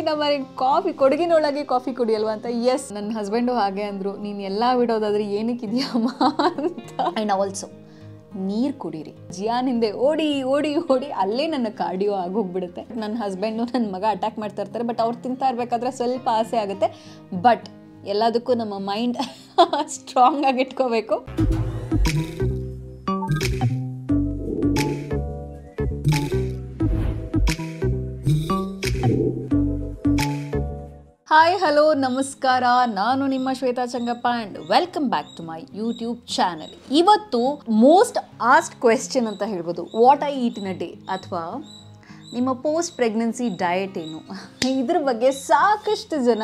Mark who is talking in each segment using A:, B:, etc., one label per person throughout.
A: ನಮ್ಮ coffee ಕೊಡಗಿನೊಳಗೆ coffee ಕುಡಿಯಲ್ವಾ ಅಂತ S ನನ್ನ ಹಸ್ಬೆಂಡು ಹಾಗೆ ಅಂದರು ನೀನು ಎಲ್ಲ ಬಿಡೋದಾದ್ರೆ ಏನಕ್ಕಿದೆಯಮ್ಮ ಅಂತ ಆ್ಯಂಡ್ ಆಲ್ಸೋ ನೀರು ಕುಡೀರಿ ಜಿಯಾನ್ ಹಿಂದೆ ಓಡಿ ಓಡಿ ಓಡಿ ಅಲ್ಲೇ ನನ್ನ ಕಾರ್ಡಿಯೋ ಆಗೋಗ್ಬಿಡುತ್ತೆ ನನ್ನ ಹಸ್ಬೆಂಡು ನನ್ನ ಮಗ ಅಟ್ಯಾಕ್ ಮಾಡ್ತಾ ಇರ್ತಾರೆ ಬಟ್ ಅವ್ರು ತಿಂತಾ ಇರಬೇಕಾದ್ರೆ ಸ್ವಲ್ಪ ಆಸೆ ಆಗುತ್ತೆ ಬಟ್ ಎಲ್ಲದಕ್ಕೂ ನಮ್ಮ ಮೈಂಡ್ ಸ್ಟ್ರಾಂಗ್ ಆಗಿ ಇಟ್ಕೋಬೇಕು ಹಾಯ್ ಹಲೋ ನಮಸ್ಕಾರ ನಾನು ನಿಮ್ಮ Shwetha Changappa and welcome back to my YouTube channel ಇವತ್ತು ಮೋಸ್ಟ್ ಆಸ್ಟ್ ಕ್ವೆಶ್ಚನ್ ಅಂತ ಹೇಳ್ಬೋದು what I eat in a day ಅಥವಾ ನಿಮ್ಮ ಪೋಸ್ಟ್ ಪ್ರೆಗ್ನೆನ್ಸಿ ಡಯಟ್ ಏನು ಇದ್ರ ಬಗ್ಗೆ ಸಾಕಷ್ಟು ಜನ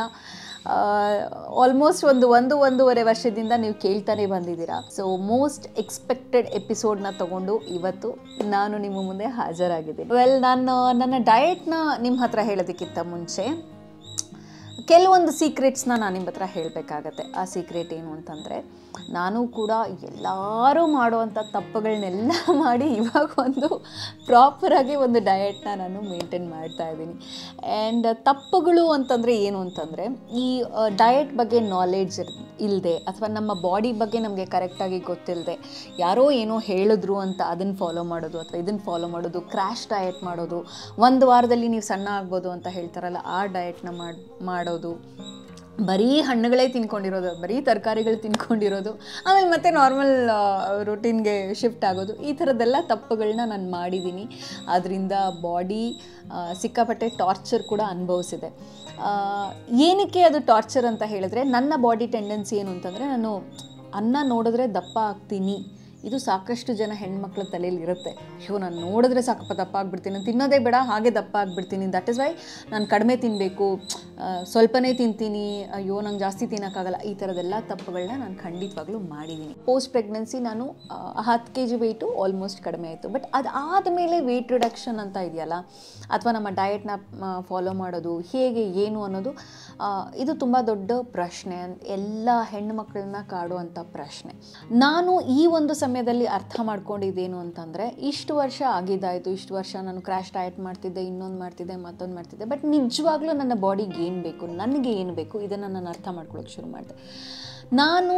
A: ಆಲ್ಮೋಸ್ಟ್ ಒಂದು ಒಂದು ಒಂದೂವರೆ ವರ್ಷದಿಂದ ನೀವು ಕೇಳ್ತಾನೆ ಬಂದಿದ್ದೀರಾ ಸೊ ಮೋಸ್ಟ್ ಎಕ್ಸ್ಪೆಕ್ಟೆಡ್ ಎಪಿಸೋಡ್ನ ತಗೊಂಡು ಇವತ್ತು ನಾನು ನಿಮ್ಮ ಮುಂದೆ ಹಾಜರಾಗಿದ್ದೀನಿ ವೆಲ್ ನಾನು ನನ್ನ ಡಯಟ್ನ ನಿಮ್ಮ ಹತ್ರ ಹೇಳೋದಕ್ಕಿಂತ ಮುಂಚೆ ಕೆಲವೊಂದು ಸೀಕ್ರೆಟ್ಸ್ನ ನಾನು ನಿಮ್ಮ ಹತ್ರ ಹೇಳಬೇಕಾಗತ್ತೆ ಆ ಸೀಕ್ರೆಟ್ ಏನು ಅಂತಂದರೆ ನಾನು ಕೂಡ ಎಲ್ಲರೂ ಮಾಡುವಂಥ ತಪ್ಪುಗಳನ್ನೆಲ್ಲ ಮಾಡಿ ಇವಾಗ ಒಂದು ಪ್ರಾಪರಾಗಿ ಒಂದು ಡಯಟ್ನ ನಾನು ಮೇಂಟೈನ್ ಮಾಡ್ತಾ ಇದ್ದೀನಿ ಆ್ಯಂಡ್ ತಪ್ಪುಗಳು ಅಂತಂದರೆ ಏನು ಅಂತಂದರೆ ಈ ಡಯಟ್ ಬಗ್ಗೆ ನಾಲೆಡ್ಜ್ ಇಲ್ಲದೆ ಅಥವಾ ನಮ್ಮ ಬಾಡಿ ಬಗ್ಗೆ ನಮಗೆ ಕರೆಕ್ಟಾಗಿ ಗೊತ್ತಿಲ್ಲದೆ ಯಾರೋ ಏನೋ ಹೇಳಿದ್ರು ಅಂತ ಅದನ್ನು ಫಾಲೋ ಮಾಡೋದು ಅಥವಾ ಇದನ್ನು ಫಾಲೋ ಮಾಡೋದು ಕ್ರ್ಯಾಶ್ ಡಯಟ್ ಮಾಡೋದು ಒಂದು ವಾರದಲ್ಲಿ ನೀವು ಸಣ್ಣ ಆಗ್ಬೋದು ಅಂತ ಹೇಳ್ತಾರಲ್ಲ ಆ ಡಯಟ್ನ ಮಾಡಿ ಮಾಡೋದು ಬರೀ ಹಣ್ಣುಗಳೇ ತಿನ್ಕೊಂಡಿರೋದು ಬರೀ ತರಕಾರಿಗಳು ತಿನ್ಕೊಂಡಿರೋದು ಆಮೇಲೆ ಮತ್ತೆ ನಾರ್ಮಲ್ ರುಟೀನ್ಗೆ ಶಿಫ್ಟ್ ಆಗೋದು ಈ ಥರದ್ದೆಲ್ಲ ತಪ್ಪುಗಳನ್ನ ನಾನು ಮಾಡಿದ್ದೀನಿ ಅದರಿಂದ ಬಾಡಿ ಸಿಕ್ಕಾಪಟ್ಟೆ ಟಾರ್ಚರ್ ಕೂಡ ಅನುಭವಿಸಿದೆ ಏನಕ್ಕೆ ಅದು ಟಾರ್ಚರ್ ಅಂತ ಹೇಳಿದ್ರೆ ನನ್ನ ಬಾಡಿ ಟೆಂಡೆನ್ಸಿ ಏನು ಅಂತಂದರೆ ನಾನು ಅನ್ನ ನೋಡಿದ್ರೆ ದಪ್ಪ ಆಗ್ತೀನಿ ಇದು ಸಾಕಷ್ಟು ಜನ ಹೆಣ್ಮಕ್ಳ ತಲೆಯಲ್ಲಿ ಇರುತ್ತೆ ಅಯ್ಯೋ ನಾನು ನೋಡಿದ್ರೆ ಸಾಕಪ್ಪ ದಪ್ಪ ಆಗ್ಬಿಡ್ತೀನಿ ನಾನು ತಿನ್ನೋದೇ ಬೇಡ ಹಾಗೆ ದಪ್ಪ ಆಗ್ಬಿಡ್ತೀನಿ ದಟ್ ಇಸ್ ವೈ ನಾನು ಕಡಿಮೆ ತಿನ್ನಬೇಕು ಸ್ವಲ್ಪನೇ ತಿಂತೀನಿ ಅಯ್ಯೋ ನಂಗೆ ಜಾಸ್ತಿ ತಿನ್ನೋಕ್ಕಾಗಲ್ಲ ಈ ಥರದ್ದೆಲ್ಲ ತಪ್ಪುಗಳನ್ನ ನಾನು ಖಂಡಿತವಾಗ್ಲೂ ಮಾಡಿದ್ದೀನಿ ಪೋಸ್ಟ್ ಪ್ರೆಗ್ನೆನ್ಸಿ ನಾನು ಹತ್ತು ಕೆ ಜಿ ವೆಯ್ಟು ಆಲ್ಮೋಸ್ಟ್ ಕಡಿಮೆ ಆಯಿತು ಬಟ್ ಅದಾದಮೇಲೆ ವೆಯ್ಟ್ ರಿಡಕ್ಷನ್ ಅಂತ ಇದೆಯಲ್ಲ ಅಥವಾ ನಮ್ಮ ಡಯಟ್ನ ಫಾಲೋ ಮಾಡೋದು ಹೇಗೆ ಏನು ಅನ್ನೋದು ಇದು ತುಂಬ ದೊಡ್ಡ ಪ್ರಶ್ನೆ ಎಲ್ಲ ಹೆಣ್ಣು ಮಕ್ಕಳನ್ನ ಕಾಡುವಂಥ ಪ್ರಶ್ನೆ ನಾನು ಈ ಒಂದು ಸಮಯದಲ್ಲಿ ಅರ್ಥ ಮಾಡ್ಕೊಂಡಿದ್ದೇನು ಅಂತಂದರೆ ಇಷ್ಟು ವರ್ಷ ಆಗಿದ್ದಾಯಿತು ಇಷ್ಟು ವರ್ಷ ನಾನು ಕ್ರ್ಯಾಶ್ ಡಯಟ್ ಮಾಡ್ತಿದ್ದೆ ಇನ್ನೊಂದು ಮಾಡ್ತಿದ್ದೆ ಮತ್ತೊಂದು ಮಾಡ್ತಿದ್ದೆ ಬಟ್ ನಿಜವಾಗ್ಲೂ ನನ್ನ ಬಾಡಿಗೆ ಏನು ಬೇಕು ನನಗೆ ಏನು ಬೇಕು ಇದನ್ನು ನಾನು ಅರ್ಥ ಮಾಡ್ಕೊಳ್ಳೋಕೆ ಶುರು ಮಾಡಿದೆ ನಾನು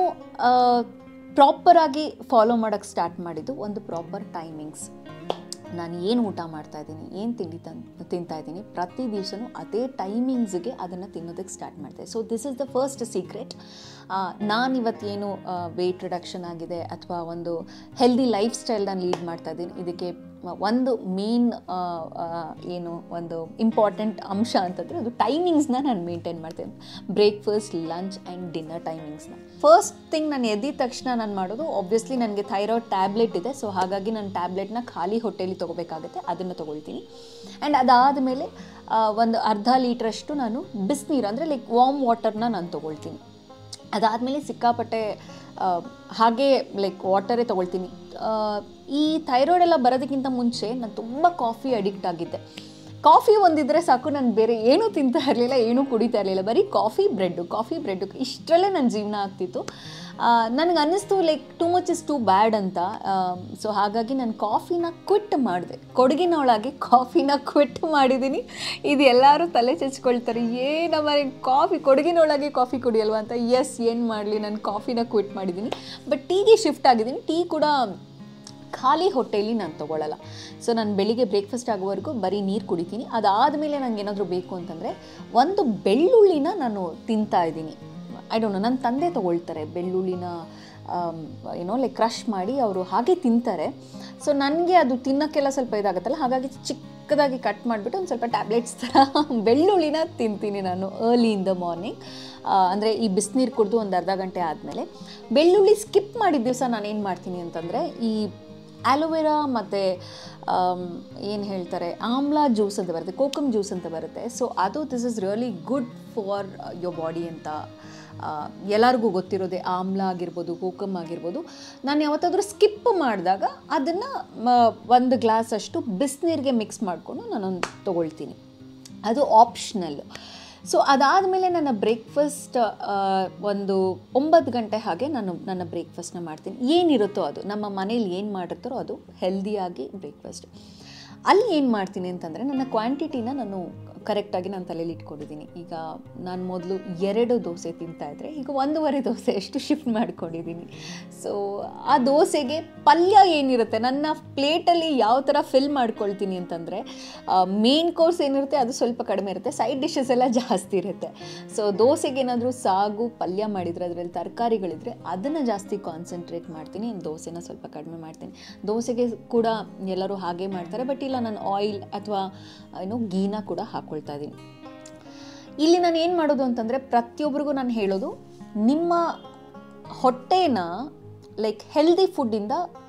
A: ಪ್ರಾಪರಾಗಿ ಫಾಲೋ ಮಾಡೋಕ್ಕೆ ಸ್ಟಾರ್ಟ್ ಮಾಡಿದ್ದು ಒಂದು ಪ್ರಾಪರ್ ಟೈಮಿಂಗ್ಸ್ ನಾನು ಏನು ಊಟ ಮಾಡ್ತಾ ಇದ್ದೀನಿ ಏನು ತಿಂಡಿ ತನ್ ತಿಂತಾ ಇದ್ದೀನಿ ಪ್ರತಿ ದಿವಸನೂ ಅದೇ ಟೈಮಿಂಗ್ಸ್ಗೆ ಅದನ್ನು ತಿನ್ನೋದಕ್ಕೆ ಸ್ಟಾರ್ಟ್ ಮಾಡಿದೆ so this is the first secret ನಾನು ಇವತ್ತೇನು ವೆಯ್ಟ್ ರಿಡಕ್ಷನ್ ಆಗಿದೆ ಅಥವಾ ಒಂದು ಹೆಲ್ದಿ ಲೈಫ್ ಸ್ಟೈಲ್ ನಾನು ಲೀಡ್ ಮಾಡ್ತಾ ಇದ್ದೀನಿ ಇದಕ್ಕೆ ಒಂದು ಮೇನ್ ಏನು ಒಂದು ಇಂಪಾರ್ಟೆಂಟ್ ಅಂಶ ಅಂತಂದರೆ ಅದು ಟೈಮಿಂಗ್ಸ್ನ ನಾನು ಮೇಂಟೈನ್ ಮಾಡ್ತೇನೆ ಬ್ರೇಕ್ಫಾಸ್ಟ್ ಲಂಚ್ ಆ್ಯಂಡ್ ಡಿನ್ನರ್ ಟೈಮಿಂಗ್ಸ್ನ ಫಸ್ಟ್ ಥಿಂಗ್ ನಾನು ಎದ್ದಿದ ತಕ್ಷಣ ನಾನು ಮಾಡೋದು ಆಬ್ವಿಯಸ್ಲಿ ನನಗೆ ಥೈರಾಯ್ಡ್ ಟ್ಯಾಬ್ಲೆಟ್ ಇದೆ ಸೊ ಹಾಗಾಗಿ ನಾನು ಟ್ಯಾಬ್ಲೆಟ್ನ ಖಾಲಿ ಹೊಟ್ಟೆಲಿ ತೊಗೋಬೇಕಾಗುತ್ತೆ ಅದನ್ನು ತೊಗೊಳ್ತೀನಿ ಆ್ಯಂಡ್ ಅದಾದಮೇಲೆ ಒಂದು ಅರ್ಧ ಲೀಟ್ರಷ್ಟು ನಾನು ಬಿಸಿನೀರು ಅಂದರೆ ಲೈಕ್ ವಾರ್ಮ್ ವಾಟರ್ನ ನಾನು ತೊಗೊಳ್ತೀನಿ ಅದಾದಮೇಲೆ ಸಿಕ್ಕಾಪಟ್ಟೆ ಹಾಗೆ ಲೈಕ್ ವಾಟರೇ ತೊಗೊಳ್ತೀನಿ ಈ ಥೈರಾಯ್ಡ್ ಎಲ್ಲ ಬರೋದಕ್ಕಿಂತ ಮುಂಚೆ ನಾನು ತುಂಬ ಕಾಫಿ ಅಡಿಕ್ಟ್ ಆಗಿದ್ದೆ ಕಾಫಿ ಒಂದಿದ್ರೆ ಸಾಕು ನಾನು ಬೇರೆ ಏನೂ ತಿಂತಾ ಇರಲಿಲ್ಲ ಏನೂ ಕುಡಿತಾ ಇರಲಿಲ್ಲ ಬರೀ ಕಾಫಿ ಬ್ರೆಡ್ಡು ಕಾಫಿ ಬ್ರೆಡ್ಡು ಇಷ್ಟರಲ್ಲೇ ನನ್ನ ಜೀವನ ಆಗ್ತಿತ್ತು ನನಗೆ ಅನ್ನಿಸ್ತು like too much is too bad ಅಂತ ಸೊ ಹಾಗಾಗಿ ನಾನು ಕಾಫಿನ ಕ್ವಿಟ್ ಮಾಡಿದೆ ಕೊಡಗಿನೊಳಗೆ ಕಾಫಿನ ಕ್ವಿಟ್ ಮಾಡಿದ್ದೀನಿ ಇದು ಎಲ್ಲರೂ ತಲೆ ಚಚ್ಕೊಳ್ತಾರೆ ಏನಮ್ಮ ಕಾಫಿ ಕೊಡಗಿನೊಳಗೆ ಕಾಫಿ ಕುಡಿಯಲ್ವಾ ಅಂತ ಎಸ್ ಏನು ಮಾಡಲಿ ನಾನು ಕಾಫಿನ ಕ್ವಿಟ್ ಮಾಡಿದ್ದೀನಿ ಬಟ್ ಟೀಗೆ ಶಿಫ್ಟ್ ಆಗಿದ್ದೀನಿ ಟೀ ಕೂಡ ಖಾಲಿ ಹೊಟ್ಟೆಯಲ್ಲಿ ನಾನು ತೊಗೊಳ್ಳಲ್ಲ ಸೊ ನಾನು ಬೆಳಿಗ್ಗೆ ಬ್ರೇಕ್ಫಾಸ್ಟ್ ಆಗೋವರೆಗೂ ಬರೀ ನೀರು ಕುಡಿತೀನಿ ಅದಾದಮೇಲೆ ನನಗೆ ಏನಾದರೂ ಬೇಕು ಅಂತಂದರೆ ಒಂದು ಬೆಳ್ಳುಳ್ಳಿನ ನಾನು ತಿಂತಾ ಇದ್ದೀನಿ ಐ ಡೋಂಟ್ ನೋ ನನ್ನ ತಂದೆ ತೊಗೊಳ್ತಾರೆ ಬೆಳ್ಳುಳ್ಳಿನ ಏನೋ ಲೈಕ್ ಕ್ರಷ್ ಮಾಡಿ ಅವರು ಹಾಗೆ ತಿಂತಾರೆ ಸೊ ನನಗೆ ಅದು ತಿನ್ನೋಕ್ಕೆಲ್ಲ ಸ್ವಲ್ಪ ಇದಾಗುತ್ತಲ್ಲ ಹಾಗಾಗಿ ಚಿಕ್ಕದಾಗಿ ಕಟ್ ಮಾಡಿಬಿಟ್ಟು ಒಂದು ಸ್ವಲ್ಪ ಟ್ಯಾಬ್ಲೆಟ್ಸ್ ಥರ ಬೆಳ್ಳುಳ್ಳಿನ ತಿಂತೀನಿ ನಾನು ಅರ್ಲಿ ಇನ್ ದ ಮಾರ್ನಿಂಗ್ ಅಂದರೆ ಈ ಬಿಸಿನೀರು ಕುಡಿದು ಒಂದು ಅರ್ಧ ಗಂಟೆ ಆದಮೇಲೆ ಬೆಳ್ಳುಳ್ಳಿ ಸ್ಕಿಪ್ ಮಾಡಿದ ದಿವಸ ನಾನು ಏನು ಮಾಡ್ತೀನಿ ಅಂತಂದರೆ ಈ ಆಲೋವೆರಾ ಮತ್ತು ಏನು ಹೇಳ್ತಾರೆ ಆಮ್ಲಾ ಜ್ಯೂಸ್ ಅಂತ ಬರುತ್ತೆ ಕೋಕಮ್ ಜ್ಯೂಸ್ ಅಂತ ಬರುತ್ತೆ ಸೊ ಅದು this is really good for your body ಅಂತ ಎಲ್ಲರಿಗೂ ಗೊತ್ತಿರೋದೆ ಆಮ್ಲ ಆಗಿರ್ಬೋದು ಕೋಕಮ್ ಆಗಿರ್ಬೋದು ನಾನು ಯಾವತ್ತಾದರೂ ಸ್ಕಿಪ್ ಮಾಡಿದಾಗ ಅದನ್ನು ಒಂದು ಗ್ಲಾಸ್ ಅಷ್ಟು ಬಿಸಿನೀರಿಗೆ ಮಿಕ್ಸ್ ಮಾಡಿಕೊಂಡು ನಾನೊಂದು ತೊಗೊಳ್ತೀನಿ ಅದು ಆಪ್ಷನಲ್ ಸೊ ಅದಾದಮೇಲೆ ನನ್ನ ಬ್ರೇಕ್ಫಾಸ್ಟ್ ಒಂದು ಒಂಬತ್ತು ಗಂಟೆ ಹಾಗೆ ನಾನು ನನ್ನ ಬ್ರೇಕ್ಫಾಸ್ಟ್ನ ಮಾಡ್ತೀನಿ ಏನಿರುತ್ತೋ ಅದು ನಮ್ಮ ಮನೇಲಿ ಏನು ಮಾಡಿರ್ತಾರೋ ಅದು ಹೆಲ್ದಿಯಾಗಿ ಬ್ರೇಕ್ಫಾಸ್ಟ್ ಅಲ್ಲಿ ಏನು ಮಾಡ್ತೀನಿ ಅಂತಂದರೆ ನನ್ನ ಕ್ವಾಂಟಿಟಿನ ನಾನು ಕರೆಕ್ಟಾಗಿ ನಾನು ತಲೆಯಲ್ಲಿ ಇಟ್ಕೊಂಡಿದ್ದೀನಿ ಈಗ ನಾನು ಮೊದಲು ಎರಡು ದೋಸೆ ತಿಂತಾ ಇದ್ದರೆ ಈಗ ಒಂದೂವರೆ ದೋಸೆ ಅಷ್ಟು ಶಿಫ್ಟ್ ಮಾಡ್ಕೊಂಡಿದ್ದೀನಿ ಸೊ ಆ ದೋಸೆಗೆ ಪಲ್ಯ ಏನಿರುತ್ತೆ ನನ್ನ ಪ್ಲೇಟಲ್ಲಿ ಯಾವ ಥರ ಫಿಲ್ ಮಾಡ್ಕೊಳ್ತೀನಿ ಅಂತಂದರೆ ಮೇನ್ ಕೋರ್ಸ್ ಏನಿರುತ್ತೆ ಅದು ಸ್ವಲ್ಪ ಕಡಿಮೆ ಇರುತ್ತೆ ಸೈಡ್ ಡಿಶಸ್ ಎಲ್ಲ ಜಾಸ್ತಿ ಇರುತ್ತೆ ಸೊ ದೋಸೆಗೆ ಏನಾದರೂ ಸಾಗು ಪಲ್ಯ ಮಾಡಿದರೆ ಅದರಲ್ಲಿ ತರಕಾರಿಗಳಿದ್ರೆ ಅದನ್ನು ಜಾಸ್ತಿ ಕಾನ್ಸಂಟ್ರೇಟ್ ಮಾಡ್ತೀನಿ ಇನ್ನು ದೋಸೆನ ಸ್ವಲ್ಪ ಕಡಿಮೆ ಮಾಡ್ತೀನಿ ದೋಸೆಗೆ ಕೂಡ ಎಲ್ಲರೂ ಹಾಗೆ ಮಾಡ್ತಾರೆ ಬಟ್ ಇಲ್ಲ ನಾನು ಆಯಿಲ್ ಅಥವಾ ಏನೋ ಗೀನ ಕೂಡ ಹಾಕ್ಕೊಳ್ತಾ ಇದ್ದೀನಿ ಇಲ್ಲಿ ನಾನು ಏನು ಮಾಡೋದು ಅಂತಂದರೆ ಪ್ರತಿಯೊಬ್ಬರಿಗೂ ನಾನು ಹೇಳೋದು ನಿಮ್ಮ ಹೊಟ್ಟೆನ ಲೈಕ್ ಹೆಲ್ದಿ ಫುಡ್ಡಿಂದ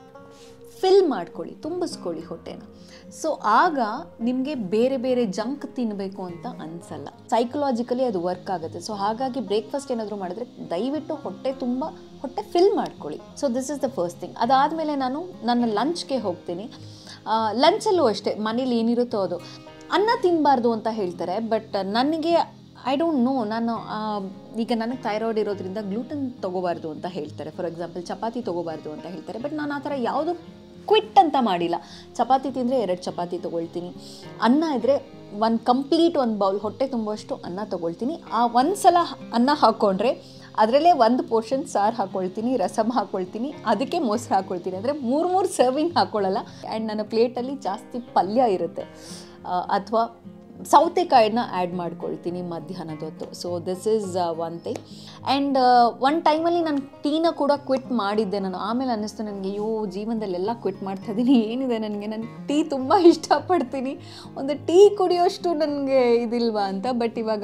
A: ಫಿಲ್ ಮಾಡ್ಕೊಳ್ಳಿ ತುಂಬಿಸ್ಕೊಳ್ಳಿ ಹೊಟ್ಟೆನ ಸೊ ಆಗ ನಿಮಗೆ ಬೇರೆ ಬೇರೆ ಜಂಕ್ ತಿನ್ನಬೇಕು ಅಂತ ಅನಿಸಲ್ಲ ಸೈಕಲಾಜಿಕಲಿ ಅದು ವರ್ಕ್ ಆಗುತ್ತೆ ಸೊ ಹಾಗಾಗಿ ಬ್ರೇಕ್ಫಾಸ್ಟ್ ಏನಾದರೂ ಮಾಡಿದ್ರೆ ದಯವಿಟ್ಟು ಹೊಟ್ಟೆ ತುಂಬ ಹೊಟ್ಟೆ ಫಿಲ್ ಮಾಡ್ಕೊಳ್ಳಿ so this is the first thing ಅದಾದಮೇಲೆ ನಾನು ನನ್ನ ಲಂಚ್ಗೆ ಹೋಗ್ತೀನಿ ಲಂಚಲ್ಲೂ ಅಷ್ಟೇ ಮನೇಲಿ ಏನಿರುತ್ತೋ ಅದು ಅನ್ನ ತಿನ್ನಬಾರ್ದು ಅಂತ ಹೇಳ್ತಾರೆ ಬಟ್ ನನಗೆ ಐ ಡೋಂಟ್ ನೋ ನಾನು ಆ, ಈಗ ನನಗೆ ಥೈರಾಯ್ಡ್ ಇರೋದ್ರಿಂದ ಗ್ಲೂಟನ್ ತೊಗೋಬಾರ್ದು ಅಂತ ಹೇಳ್ತಾರೆ ಫಾರ್ ಎಕ್ಸಾಂಪಲ್ ಚಪಾತಿ ತೊಗೋಬಾರ್ದು ಅಂತ ಹೇಳ್ತಾರೆ ಬಟ್ ನಾನು ಆ ಥರ ಯಾವುದು ಕ್ವಿಟ್ ಅಂತ ಮಾಡಿಲ್ಲ ಚಪಾತಿ ತಿಂದರೆ ಎರಡು ಚಪಾತಿ ತೊಗೊಳ್ತೀನಿ ಅನ್ನ ಇದ್ದರೆ ಒಂದು ಕಂಪ್ಲೀಟ್ ಒಂದು ಬೌಲ್ ಹೊಟ್ಟೆ ತುಂಬುವಷ್ಟು ಅನ್ನ ತೊಗೊಳ್ತೀನಿ ಆ ಒಂದು ಸಲ ಅನ್ನ ಹಾಕ್ಕೊಂಡ್ರೆ ಅದರಲ್ಲೇ ಒಂದು ಪೋರ್ಷನ್ ಸಾರು ಹಾಕ್ಕೊಳ್ತೀನಿ ರಸಮ್ ಹಾಕ್ಕೊಳ್ತೀನಿ ಅದಕ್ಕೆ ಮೊಸರು ಹಾಕ್ಕೊಳ್ತೀನಿ ಅಂದರೆ ಮೂರು ಮೂರು ಸರ್ವಿಂಗ್ ಹಾಕ್ಕೊಳ್ಳಲ್ಲ ಆ್ಯಂಡ್ ನನ್ನ ಪ್ಲೇಟಲ್ಲಿ ಜಾಸ್ತಿ ಪಲ್ಯ ಇರುತ್ತೆ ಅಥವಾ ಸೌತೆಕಾಯಿನ ಆ್ಯಡ್ ಮಾಡ್ಕೊಳ್ತೀನಿ ಮಧ್ಯಾಹ್ನದ ಹೊತ್ತು so this is one thing and one ಟೈಮಲ್ಲಿ ನಾನು ಟೀನ ಕೂಡ ಕ್ವಿಟ್ ಮಾಡಿದ್ದೆ ನಾನು ಆಮೇಲೆ ಅನ್ನಿಸ್ತು ನನಗೆ ಅಯ್ಯೋ ಜೀವನದಲ್ಲೆಲ್ಲ ಕ್ವಿಟ್ ಮಾಡ್ತಾ ಇದ್ದೀನಿ ಏನಿದೆ ನನಗೆ ನಾನು ಟೀ ತುಂಬ ಇಷ್ಟಪಡ್ತೀನಿ ಒಂದು ಟೀ ಕುಡಿಯೋಷ್ಟು ನನಗೆ ಇದಿಲ್ವಾ ಅಂತ ಬಟ್ ಇವಾಗ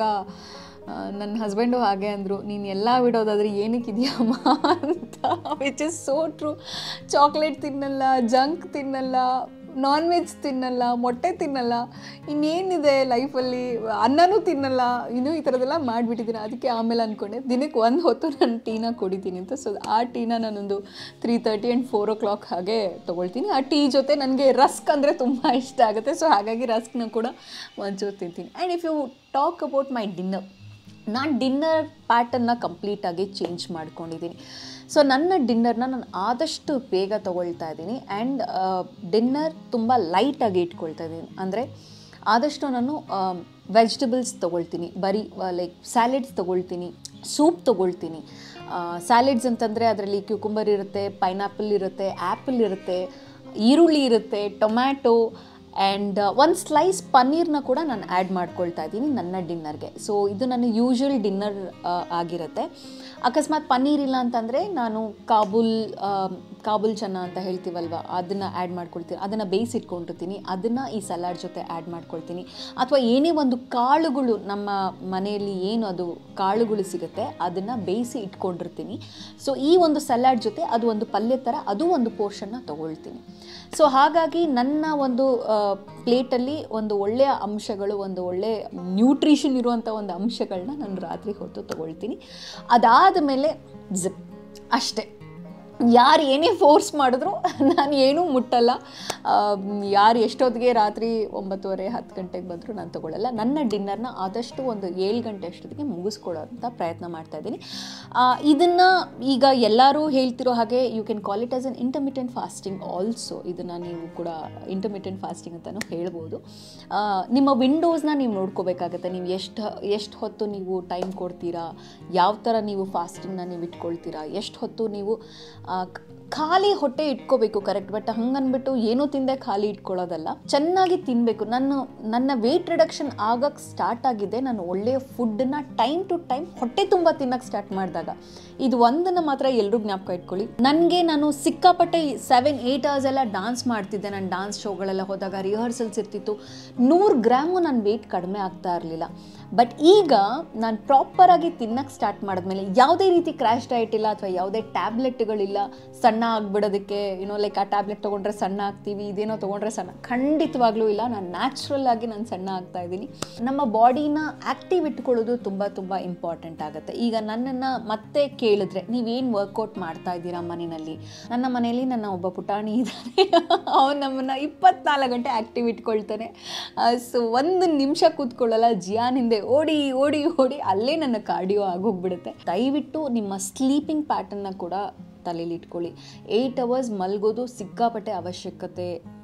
A: ಆ, ನನ್ನ ಹಸ್ಬೆಂಡು ಹಾಗೆ ಅಂದರು ನೀನು ಎಲ್ಲ ಬಿಡೋದಾದ್ರೆ ಏನಕ್ಕಿದೆಯಮ್ಮ ಅಂತ which is so true chocolate ತಿನ್ನಲ್ಲ ಜಂಕ್ ತಿನ್ನಲ್ಲ ನಾನ್ ವೆಜ್ ತಿನ್ನಲ್ಲ ಮೊಟ್ಟೆ ತಿನ್ನಲ್ಲ ಇನ್ನೇನಿದೆ ಲೈಫಲ್ಲಿ ಅನ್ನನೂ ತಿನ್ನಲ್ಲ ಇನ್ನೂ ಈ ಥರದ್ದೆಲ್ಲ ಮಾಡಿಬಿಟ್ಟಿದ್ದೀನಿ ಅದಕ್ಕೆ ಆಮೇಲೆ ಅಂದ್ಕೊಂಡೆ ದಿನಕ್ಕೆ ಒಂದು ಹೊತ್ತು ನಾನು ಟೀನ ಕುಡಿತೀನಿ ಅಂತ ಸೊ ಆ ಟೀನ ನಾನೊಂದು three thirty and four o'clock ಹಾಗೆ ತೊಗೊಳ್ತೀನಿ ಆ ಟೀ ಜೊತೆ ನನಗೆ ರಸ್ಕ್ ಅಂದರೆ ತುಂಬ ಇಷ್ಟ ಆಗುತ್ತೆ ಸೊ ಹಾಗಾಗಿ ರಸ್ಕ್ನ ಕೂಡ ಒಂಚೂರು ತಿಂತೀನಿ and if you talk about my dinner ನಾನು ಡಿನ್ನರ್ ಪ್ಯಾಟರ್ನ ಕಂಪ್ಲೀಟಾಗಿ ಚೇಂಜ್ ಮಾಡ್ಕೊಂಡಿದ್ದೀನಿ ಸೊ ನನ್ನ ಡಿನ್ನರ್ನ ನಾನು ಆದಷ್ಟು ಬೇಗ ತೊಗೊಳ್ತಾ ಇದ್ದೀನಿ ಆ್ಯಂಡ್ ಡಿನ್ನರ್ ತುಂಬ ಲೈಟಾಗಿ ಇಟ್ಕೊಳ್ತಾ ಇದ್ದೀನಿ ಅಂದರೆ ಆದಷ್ಟು ನಾನು ವೆಜಿಟಬಲ್ಸ್ ತೊಗೊಳ್ತೀನಿ ಬರೀ ಲೈಕ್ ಸ್ಯಾಲೆಡ್ಸ್ ತೊಗೊಳ್ತೀನಿ ಸೂಪ್ ತೊಗೊಳ್ತೀನಿ ಸ್ಯಾಲೆಡ್ಸ್ ಅಂತಂದರೆ ಅದರಲ್ಲಿ ಕ್ಯೂಕುಂಬರ್ ಇರುತ್ತೆ ಪೈನಾಪಲ್ ಇರುತ್ತೆ ಆ್ಯಪಲ್ ಇರುತ್ತೆ ಈರುಳ್ಳಿ ಇರುತ್ತೆ ಟೊಮ್ಯಾಟೊ ಆ್ಯಂಡ್ ಒಂದು ಸ್ಲೈಸ್ ಪನ್ನೀರ್ನ ಕೂಡ ನಾನು ಆ್ಯಡ್ ಮಾಡ್ಕೊಳ್ತಾ ಇದ್ದೀನಿ ನನ್ನ ಡಿನ್ನರ್ಗೆ ಸೊ ಇದು ನನ್ನ ಯೂಶ್ವಲ್ ಡಿನ್ನರ್ ಆಗಿರುತ್ತೆ ಅಕಸ್ಮಾತ್ ಪನ್ನೀರ್ ಇಲ್ಲ ಅಂತಂದರೆ ನಾನು ಕಾಬೂಲ್ ಆ, ಕಾಬೂಲ್ ಚೆನ್ನ ಅಂತ ಹೇಳ್ತೀವಲ್ವ ಅದನ್ನು ಆ್ಯಡ್ ಮಾಡ್ಕೊಳ್ತೀನಿ ಅದನ್ನು ಬೇಯಿಸಿಟ್ಕೊಂಡಿರ್ತೀನಿ ಅದನ್ನು ಈ ಸಲಾಡ್ ಜೊತೆ ಆ್ಯಡ್ ಮಾಡ್ಕೊಳ್ತೀನಿ ಅಥವಾ ಏನೇ ಒಂದು ಕಾಳುಗಳು ನಮ್ಮ ಮನೆಯಲ್ಲಿ ಏನು ಅದು ಕಾಳುಗಳು ಸಿಗುತ್ತೆ ಅದನ್ನು ಬೇಯಿಸಿ ಇಟ್ಕೊಂಡಿರ್ತೀನಿ ಸೊ ಈ ಒಂದು ಸಲಾಡ್ ಜೊತೆ ಅದು ಒಂದು ಪಲ್ಯ ಥರ ಅದು ಒಂದು ಪೋರ್ಷನ್ನ ತೊಗೊಳ್ತೀನಿ ಸೊ ಹಾಗಾಗಿ ನನ್ನ ಒಂದು ಪ್ಲೇಟಲ್ಲಿ ಒಂದು ಒಳ್ಳೆಯ ಅಂಶಗಳು ಒಂದು ಒಳ್ಳೆಯ ನ್ಯೂಟ್ರಿಷನ್ ಇರುವಂಥ ಒಂದು ಅಂಶಗಳನ್ನ ನಾನು ರಾತ್ರಿ ಹೊತ್ತು ತೊಗೊಳ್ತೀನಿ ಅದಾದ ಮೇಲೆ ಜಿಪ್ ಅಷ್ಟೇ ಯಾರು ಏನೇ ಫೋರ್ಸ್ ಮಾಡಿದ್ರು ನಾನು ಏನೂ ಮುಟ್ಟಲ್ಲ ಯಾರು ಎಷ್ಟೊತ್ತಿಗೆ ರಾತ್ರಿ ಒಂಬತ್ತುವರೆ ಹತ್ತು ಗಂಟೆಗೆ ಬಂದರೂ ನಾನು ತೊಗೊಳ್ಳಲ್ಲ ನನ್ನ ಡಿನ್ನರ್ನ ಆದಷ್ಟು ಒಂದು ಏಳು ಗಂಟೆ ಅಷ್ಟೊತ್ತಿಗೆ ಮುಗಿಸ್ಕೊಳ್ಳೋಂಥ ಪ್ರಯತ್ನ ಮಾಡ್ತಾ ಇದ್ದೀನಿ ಇದನ್ನು ಈಗ ಎಲ್ಲರೂ ಹೇಳ್ತಿರೋ ಹಾಗೆ you can call it as an intermittent fasting also ಇದನ್ನು ನೀವು ಕೂಡ ಇಂಟರ್ಮಿಟೆಂಟ್ ಫಾಸ್ಟಿಂಗ್ ಅಂತಲೂ ಹೇಳ್ಬೋದು ಆ, ನಿಮ್ಮ ವಿಂಡೋಸ್ನ ನೀವು ನೋಡ್ಕೋಬೇಕಾಗತ್ತೆ ನೀವು ಎಷ್ಟು ಎಷ್ಟು ಹೊತ್ತು ನೀವು ಟೈಮ್ ಕೊಡ್ತೀರಾ ಯಾವ ಥರ ನೀವು ಫಾಸ್ಟಿಂಗ್ನ ನೀವು ಇಟ್ಕೊಳ್ತೀರಾ ಎಷ್ಟು ಹೊತ್ತು ನೀವು ಆ, ಕ- ಖಾಲಿ ಹೊಟ್ಟೆ ಇಟ್ಕೋಬೇಕು ಕರೆಕ್ಟ್ ಬಟ್ ಹಂಗನ್ಬಿಟ್ಟು ಏನೂ ತಿಂದೆ ಖಾಲಿ ಇಟ್ಕೊಳ್ಳೋದಲ್ಲ ಚೆನ್ನಾಗಿ ತಿನ್ನಬೇಕು ನನ್ನ ನನ್ನ ವೆಯ್ಟ್ ರಿಡಕ್ಷನ್ ಆಗಕ್ಕೆ ಸ್ಟಾರ್ಟ್ ಆಗಿದೆ ನಾನು ಒಳ್ಳೆಯ ಫುಡ್ಡನ್ನ ಟೈಮ್ ಟು ಟೈಮ್ ಹೊಟ್ಟೆ ತುಂಬ ತಿನ್ನಕ್ಕೆ ಸ್ಟಾರ್ಟ್ ಮಾಡಿದಾಗ ಇದು ಒಂದನ್ನು ಮಾತ್ರ ಎಲ್ಲರೂ ಜ್ಞಾಪಕ ಇಟ್ಕೊಳ್ಳಿ ನನಗೆ ನಾನು ಸಿಕ್ಕಾಪಟ್ಟೆ ಸೆವೆನ್ ಏಯ್ಟ್ ಅವರ್ಸ್ ಎಲ್ಲ ಡಾನ್ಸ್ ಮಾಡ್ತಿದ್ದೆ ನಾನು ಡಾನ್ಸ್ ಶೋಗಳೆಲ್ಲ ಹೋದಾಗ ರಿಹರ್ಸಲ್ಸ್ ಇರ್ತಿತ್ತು ನೂರು ಗ್ರಾಮು ನನ್ನ ವೆಯ್ಟ್ ಕಡಿಮೆ ಆಗ್ತಾ ಇರಲಿಲ್ಲ ಬಟ್ ಈಗ ನಾನು ಪ್ರಾಪರಾಗಿ ತಿನ್ನಕ್ಕೆ ಸ್ಟಾರ್ಟ್ ಮಾಡಿದ್ಮೇಲೆ ಯಾವುದೇ ರೀತಿ ಕ್ರ್ಯಾಶ್ ಡಯಟ್ ಇಲ್ಲ ಅಥವಾ ಯಾವುದೇ ಟ್ಯಾಬ್ಲೆಟ್ಗಳಿಲ್ಲ ಸಣ್ಣ ಆಗ್ಬಿಡೋದಕ್ಕೆ ಏನೋ ಲೈಕ್ ಆ ಟ್ಯಾಬ್ಲೆಟ್ ತೊಗೊಂಡ್ರೆ ಸಣ್ಣ ಆಗ್ತೀವಿ ಇದೇನೋ ತೊಗೊಂಡ್ರೆ ಸಣ್ಣ ಖಂಡಿತವಾಗ್ಲೂ ಇಲ್ಲ ನಾನು ನ್ಯಾಚುರಲ್ ಆಗಿ ನಾನು ಸಣ್ಣ ಆಗ್ತಾ ಇದ್ದೀನಿ ನಮ್ಮ ಬಾಡಿನ ಆ್ಯಕ್ಟಿವ್ ಇಟ್ಕೊಳ್ಳೋದು ತುಂಬ ತುಂಬ ಇಂಪಾರ್ಟೆಂಟ್ ಆಗುತ್ತೆ ಈಗ ನನ್ನನ್ನು ಮತ್ತೆ ಕೇಳಿದ್ರೆ ನೀವೇನು ವರ್ಕೌಟ್ ಮಾಡ್ತಾ ಇದ್ದೀರಾ ಮನೆಯಲ್ಲಿ ನನ್ನ ಮನೆಯಲ್ಲಿ ನನ್ನ ಒಬ್ಬ ಪುಟಾಣಿ ಇದ್ದಾನೆ ಅವನು ನಮ್ಮನ್ನು ಇಪ್ಪತ್ನಾಲ್ಕು ಗಂಟೆ ಆ್ಯಕ್ಟಿವ್ ಇಟ್ಕೊಳ್ತಾನೆ ಸೊ ಒಂದು ನಿಮಿಷ ಕೂತ್ಕೊಳ್ಳಲ್ಲ ಜಿಯಾನ್ ಹಿಂದೆ ಓಡಿ ಓಡಿ ಓಡಿ ಅಲ್ಲೇ ನನ್ನ ಕಾರ್ಡಿಯೋ ಆಗೋಗ್ಬಿಡುತ್ತೆ ದಯವಿಟ್ಟು ನಿಮ್ಮ ಸ್ಲೀಪಿಂಗ್ ಪ್ಯಾಟರ್ನ್ನ ಕೂಡ ತಲೆಯಲ್ಲಿ ಇಟ್ಕೊಳ್ಳಿ ಏಯ್ಟ್ ಅವರ್ಸ್ ಮಲ್ಗೋದು ಸಿಕ್ಕಾಪಟ್ಟೆ ಅವಶ್ಯಕತೆ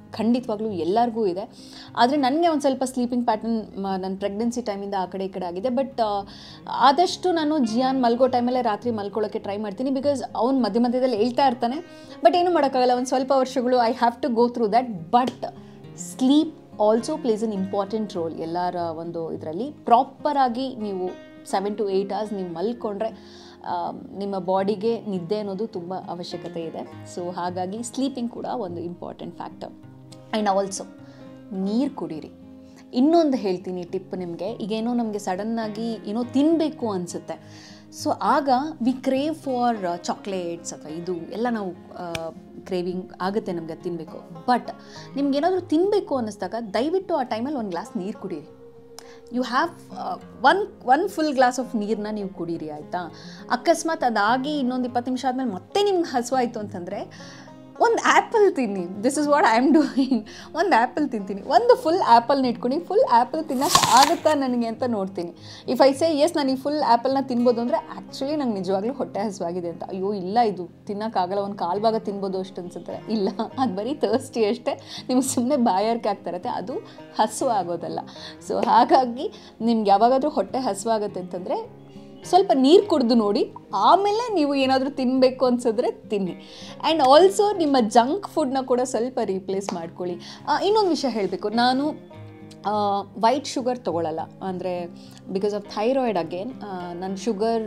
A: ಖಂಡಿತವಾಗ್ಲೂ ಎಲ್ಲರಿಗೂ ಇದೆ ಆದರೆ ನನಗೆ ಒಂದು ಸ್ವಲ್ಪ ಸ್ಲೀಪಿಂಗ್ ಪ್ಯಾಟರ್ನ್ ನನ್ನ ಪ್ರೆಗ್ನೆನ್ಸಿ ಟೈಮಿಂದ ಆ ಕಡೆ ಈ ಕಡೆ ಆಗಿದೆ ಬಟ್ ಆದಷ್ಟು ನಾನು ಜಿಯಾನ್ ಮಲ್ಗೋ ಟೈಮಲ್ಲೇ ರಾತ್ರಿ ಮಲ್ಕೊಳ್ಳೋಕ್ಕೆ ಟ್ರೈ ಮಾಡ್ತೀನಿ ಬಿಕಾಸ್ ಅವ್ನು ಮಧ್ಯ ಮಧ್ಯದಲ್ಲಿ ಹೇಳ್ತಾ ಇರ್ತಾನೆ ಬಟ್ ಏನು ಮಾಡೋಕ್ಕಾಗಲ್ಲ ಒಂದು ಸ್ವಲ್ಪ ವರ್ಷಗಳು I have to go through that but sleep also plays an important role ಎಲ್ಲರ ಒಂದು ಇದರಲ್ಲಿ ಪ್ರಾಪರಾಗಿ ನೀವು ಸೆವೆನ್ ಟು ಏಯ್ಟ್ ಅವರ್ಸ್ ನೀವು ಮಲ್ಕೊಂಡ್ರೆ ಆ, ನಿಮ್ಮ ಬಾಡಿಗೆ ನಿದ್ದೆ ಅನ್ನೋದು ತುಂಬ ಅವಶ್ಯಕತೆ ಇದೆ ಸೊ ಹಾಗಾಗಿ ಸ್ಲೀಪಿಂಗ್ ಕೂಡ ಒಂದು ಇಂಪಾರ್ಟೆಂಟ್ ಫ್ಯಾಕ್ಟರ್ ಆ್ಯಂಡ್ ಆಲ್ಸೋ ನೀರು ಕುಡೀರಿ ಇನ್ನೊಂದು ಹೇಳ್ತೀನಿ ಟಿಪ್ ನಿಮಗೆ ಈಗೇನೋ ನಮಗೆ ಸಡನ್ನಾಗಿ ಏನೋ ತಿನ್ನಬೇಕು ಅನಿಸುತ್ತೆ ಸೊ ಆಗ ವಿ ಕ್ರೇವ್ ಫಾರ್ ಚಾಕ್ಲೇಟ್ಸ್ ಅಥವಾ ಇದು ಎಲ್ಲ ನಾವು ಕ್ರೇವಿಂಗ್ ಆಗುತ್ತೆ ನಮಗೆ ಅದು ತಿನ್ನಬೇಕು ಬಟ್ ನಿಮ್ಗೇನಾದರೂ ತಿನ್ನಬೇಕು ಅನ್ನಿಸ್ದಾಗ ದಯವಿಟ್ಟು ಆ ಟೈಮಲ್ಲಿ ಒಂದು ಗ್ಲಾಸ್ ನೀರು ಕುಡೀರಿ you have one one full glass of ನೀರನ್ನ ನೀವು ಕುಡೀರಿ ಆಯಿತಾ ಅಕಸ್ಮಾತ್ ಅದಾಗಿ ಇನ್ನೊಂದು ಇಪ್ಪತ್ತು ನಿಮಿಷ ಆದಮೇಲೆ ಮತ್ತೆ ನಿಮ್ಗೆ ಹಸುವಾಯಿತು ಅಂತಂದರೆ ಒಂದು ಆ್ಯಪಲ್ ತಿನ್ನಿ this is what I am doing ಒಂದು ಆ್ಯಪಲ್ ತಿಂತೀನಿ ಒಂದು ಫುಲ್ ಆ್ಯಪಲ್ನ ಇಟ್ಕೊಂಡು ಫುಲ್ ಆ್ಯಪಲ್ ತಿನ್ನೋಕೆ ಆಗುತ್ತಾ ನನಗೆ ಅಂತ ನೋಡ್ತೀನಿ ಇಫ್ ಐ ಸೇ ಎಸ್ ನಾನು ಈ ಫುಲ್ ಆ್ಯಪಲ್ನ ತಿನ್ಬೋದು ಅಂದರೆ ಆ್ಯಕ್ಚುಲಿ ನಂಗೆ ನಿಜವಾಗ್ಲೂ ಹೊಟ್ಟೆ ಹಸುವಾಗಿದೆ ಅಂತ ಅಯ್ಯೋ ಇಲ್ಲ ಇದು ತಿನ್ನೋಕ್ಕಾಗಲ್ಲ ಒಂದು ಕಾಲು ಭಾಗ ತಿನ್ಬೋದು ಅಷ್ಟು ಅನ್ಸುತ್ತೆ ಇಲ್ಲ ಅದು ಬರೀ ತರ್ಸ್ಟಿ ಅಷ್ಟೇ ನಿಮ್ಗೆ ಸುಮ್ಮನೆ ಬಾಯಾರಿಕೆ ಆಗ್ತಾ ಇರುತ್ತೆ ಅದು ಹಸು ಆಗೋದಲ್ಲ ಸೊ ಹಾಗಾಗಿ ನಿಮ್ಗೆ ಯಾವಾಗಾದರೂ ಹೊಟ್ಟೆ ಹಸುವಾಗುತ್ತೆ ಅಂತಂದರೆ ಸ್ವಲ್ಪ ನೀರು ಕುಡಿದು ನೋಡಿ ಆಮೇಲೆ ನೀವು ಏನಾದರೂ ತಿನ್ನಬೇಕು ಅನ್ಸಿದ್ರೆ ತಿನ್ನಿ ಆ್ಯಂಡ್ ಆಲ್ಸೋ ನಿಮ್ಮ ಜಂಕ್ ಫುಡ್ನ ಕೂಡ ಸ್ವಲ್ಪ ರೀಪ್ಲೇಸ್ ಮಾಡ್ಕೊಳ್ಳಿ ಇನ್ನೊಂದು ವಿಷಯ ಹೇಳಬೇಕು ನಾನು ವೈಟ್ ಶುಗರ್ ತೊಗೊಳ್ಳಲ್ಲ ಅಂದರೆ ಬಿಕಾಸ್ ಆಫ್ ಥೈರಾಯ್ಡ್ ಅಗೇನ್ ನನ್ನ ಶುಗರ್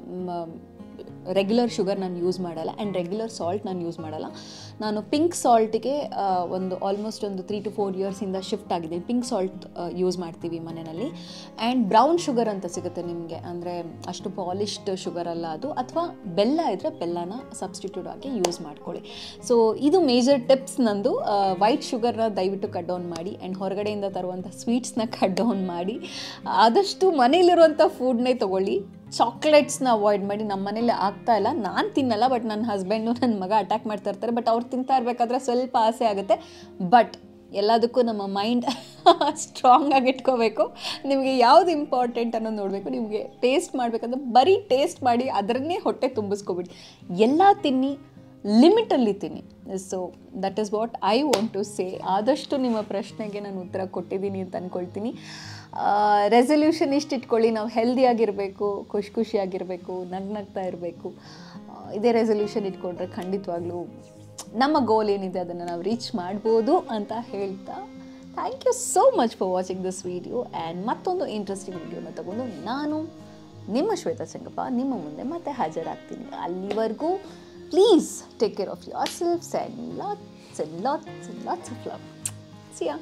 A: ರೆಗ್ಯುಲರ್ ಶುಗರ್ ನಾನು ಯೂಸ್ ಮಾಡಲ್ಲ ಆ್ಯಂಡ್ ರೆಗ್ಯುಲರ್ ಸಾಲ್ಟ್ ನಾನು ಯೂಸ್ ಮಾಡಲ್ಲ ನಾನು ಪಿಂಕ್ ಸಾಲ್ಟಿಗೆ ಒಂದು ಆಲ್ಮೋಸ್ಟ್ ಒಂದು ತ್ರೀ ಟು ಫೋರ್ ಇಯರ್ಸಿಂದ ಶಿಫ್ಟ್ ಆಗಿದ್ದೀನಿ ಪಿಂಕ್ ಸಾಲ್ಟ್ ಯೂಸ್ ಮಾಡ್ತೀವಿ ಮನೆಯಲ್ಲಿ ಆ್ಯಂಡ್ ಬ್ರೌನ್ ಶುಗರ್ ಅಂತ ಸಿಗುತ್ತೆ ನಿಮಗೆ ಅಂದರೆ ಅಷ್ಟು ಪಾಲಿಶ್ಡ್ ಶುಗರ್ ಅಲ್ಲ ಅದು ಅಥವಾ ಬೆಲ್ಲ ಇದ್ದರೆ ಬೆಲ್ಲನ ಸಬ್ಸ್ಟಿಟ್ಯೂಟ್ ಆಗಿ ಯೂಸ್ ಮಾಡ್ಕೊಳ್ಳಿ ಸೊ ಇದು ಮೇಜರ್ ಟಿಪ್ಸ್ ನಂದು ವೈಟ್ ಶುಗರ್ನ ದಯವಿಟ್ಟು ಕಟ್ ಡೌನ್ ಮಾಡಿ ಆ್ಯಂಡ್ ಹೊರಗಡೆಯಿಂದ ತರುವಂಥ ಸ್ವೀಟ್ಸ್ನ ಕಟ್ ಡೌನ್ ಮಾಡಿ ಆದಷ್ಟು ಮನೇಲಿರುವಂಥ ಫುಡ್ನೇ ತೊಗೊಳ್ಳಿ ಚಾಕ್ಲೇಟ್ಸ್ನ ಅವಾಯ್ಡ್ ಮಾಡಿ ನಮ್ಮ ಮನೇಲಿ ಆಗ್ತಾ ಇಲ್ಲ ನಾನು ತಿನ್ನಲ್ಲ ಬಟ್ ನನ್ನ ಹಸ್ಬೆಂಡು ನನ್ನ ಮಗ ಅಟ್ಯಾಕ್ ಮಾಡ್ತಾ ಇರ್ತಾರೆ ಬಟ್ ಅವ್ರು ತಿಂತಾ ಇರಬೇಕಾದ್ರೆ ಸ್ವಲ್ಪ ಆಸೆ ಆಗುತ್ತೆ ಬಟ್ ಎಲ್ಲದಕ್ಕೂ ನಮ್ಮ ಮೈಂಡ್ ಸ್ಟ್ರಾಂಗ್ ಆಗಿ ಇಟ್ಕೋಬೇಕು ನಿಮಗೆ ಯಾವುದು ಇಂಪಾರ್ಟೆಂಟ್ ಅನ್ನೋದು ನೋಡಬೇಕು ನಿಮಗೆ ಟೇಸ್ಟ್ ಮಾಡಬೇಕಂದ್ರೆ ಬರೀ ಟೇಸ್ಟ್ ಮಾಡಿ ಅದರನ್ನೇ ಹೊಟ್ಟೆ ತುಂಬಿಸ್ಕೊಬಿಡಿ ಎಲ್ಲ ತಿನ್ನಿ ಲಿಮಿಟಲ್ಲಿ ತಿನ್ನಿ so that is what I want to say ಆದಷ್ಟು ನಿಮ್ಮ ಪ್ರಶ್ನೆಗೆ ನಾನು ಉತ್ತರ ಕೊಟ್ಟಿದ್ದೀನಿ ಅಂತ ಅಂದ್ಕೊಳ್ತೀನಿ ರೆಸಲ್ಯೂಷನ್ ಇಷ್ಟು ಇಟ್ಕೊಳ್ಳಿ ನಾವು ಹೆಲ್ದಿಯಾಗಿರಬೇಕು ಖುಷಿ ಖುಷಿಯಾಗಿರಬೇಕು ನಗ್ನಗ್ತಾ ಇರಬೇಕು ಇದೇ ರೆಸಲ್ಯೂಷನ್ ಇಟ್ಕೊಂಡ್ರೆ ಖಂಡಿತವಾಗ್ಲೂ ನಮ್ಮ ಗೋಲ್ ಏನಿದೆ ಅದನ್ನು ನಾವು ರೀಚ್ ಮಾಡ್ಬೋದು ಅಂತ ಹೇಳ್ತಾ thank you so much for watching this video and ಮತ್ತೊಂದು ಇಂಟ್ರೆಸ್ಟಿಂಗ್ ವಿಡಿಯೋನ ತಗೊಂಡು ನಾನು ನಿಮ್ಮ ಶ್ವೇತಾ ಸಂಗಪ್ಪ ನಿಮ್ಮ ಮುಂದೆ ಮತ್ತೆ ಹಾಜರಾಗ್ತೀನಿ ಅಲ್ಲಿವರೆಗೂ please take care of yourselves and lots and lots and lots of love see ya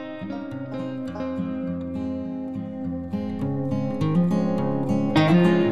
B: thank you